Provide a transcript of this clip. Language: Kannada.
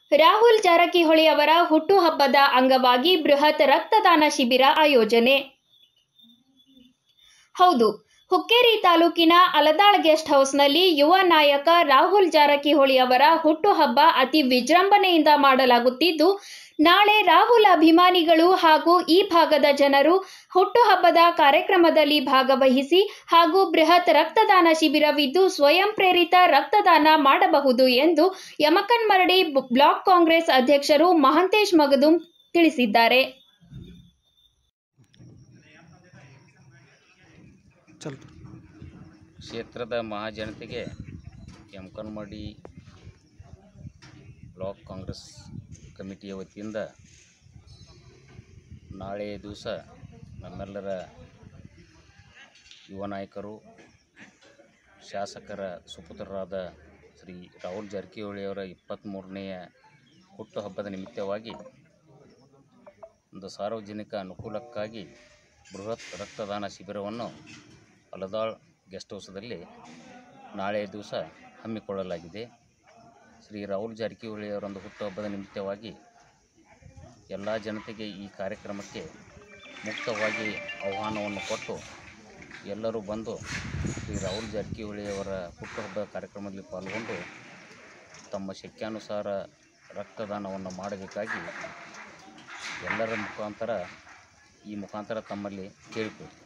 ರಾಹುಲ್ ಜಾರಕಿಹೊಳಿ ಅವರ ಹುಟ್ಟುಹಬ್ಬದ ಅಂಗವಾಗಿ ಬೃಹತ್ ರಕ್ತದಾನ ಶಿಬಿರ ಆಯೋಜನೆ ಹೌದು ಹುಕ್ಕೇರಿ ತಾಲೂಕಿನ ಅಲದಾಳ್ ಗೆಸ್ಟ್ ಹೌಸ್ನಲ್ಲಿ ಯುವ ನಾಯಕ ರಾಹುಲ್ ಜಾರಕಿಹೊಳಿ ಅವರ ಹುಟ್ಟುಹಬ್ಬ ಅತಿ ವಿಜೃಂಭಣೆಯಿಂದ ಮಾಡಲಾಗುತ್ತಿದ್ದು ನಾಳೆ ರಾಹುಲ್ ಅಭಿಮಾನಿಗಳು ಹಾಗೂ ಈ ಭಾಗದ ಜನರು ಹುಟ್ಟುಹಬ್ಬದ ಕಾರ್ಯಕ್ರಮದಲ್ಲಿ ಭಾಗವಹಿಸಿ ಹಾಗೂ ಬೃಹತ್ ರಕ್ತದಾನ ಶಿಬಿರವಿದ್ದು ಸ್ವಯಂ ಪ್ರೇರಿತ ರಕ್ತದಾನ ಮಾಡಬಹುದು ಎಂದು ಯಮಕನ್ಮರಡಿ ಬ್ಲಾಕ್ ಕಾಂಗ್ರೆಸ್ ಅಧ್ಯಕ್ಷರು ಮಹಂತೇಶ್ ಮಗದುಂ ತಿಳಿಸಿದ್ದಾರೆ ಚಲ್ ಕ್ಷೇತ್ರದ ಮಹಾಜನತೆಗೆ ಯಮಕನ್ಮಡಿ ಬ್ಲಾಕ್ ಕಾಂಗ್ರೆಸ್ ಕಮಿಟಿಯ ವತಿಯಿಂದ ನಾಳೆಯ ದಿವಸ ನಮ್ಮೆಲ್ಲರ ಯುವ ನಾಯಕರು ಶಾಸಕರ ಸುಪುತ್ರರಾದ ಶ್ರೀ ರಾಹುಲ್ ಜಾರಕಿಹೊಳಿಯವರ ಇಪ್ಪತ್ತ್ಮೂರನೆಯ ಹುಟ್ಟುಹಬ್ಬದ ನಿಮಿತ್ತವಾಗಿ ಒಂದು ಸಾರ್ವಜನಿಕ ಅನುಕೂಲಕ್ಕಾಗಿ ಬೃಹತ್ ರಕ್ತದಾನ ಶಿಬಿರವನ್ನು ಹಲದಾಳ್ ಗೆಸ್ಟ್ ಹೌಸದಲ್ಲಿ ನಾಳೆಯ ದಿವಸ ಹಮ್ಮಿಕೊಳ್ಳಲಾಗಿದೆ ಶ್ರೀ ರಾಹುಲ್ ಜಾರಕಿಹೊಳಿಯವರೊಂದು ಹುಟ್ಟುಹಬ್ಬದ ನಿಮಿತ್ತವಾಗಿ ಎಲ್ಲ ಜನತೆಗೆ ಈ ಕಾರ್ಯಕ್ರಮಕ್ಕೆ ಮುಕ್ತವಾಗಿ ಆಹ್ವಾನವನ್ನು ಕೊಟ್ಟು ಎಲ್ಲರೂ ಬಂದು ಶ್ರೀ ರಾಹುಲ್ ಜಾರಕಿಹೊಳಿಯವರ ಹುಟ್ಟುಹಬ್ಬದ ಕಾರ್ಯಕ್ರಮದಲ್ಲಿ ಪಾಲ್ಗೊಂಡು ತಮ್ಮ ಶಕ್ಯಾನುಸಾರ ರಕ್ತದಾನವನ್ನು ಮಾಡಬೇಕಾಗಿ ಎಲ್ಲರ ಮುಖಾಂತರ ಈ ಮುಖಾಂತರ ತಮ್ಮಲ್ಲಿ ಕೇಳಿಕೊಳ್ಳಿ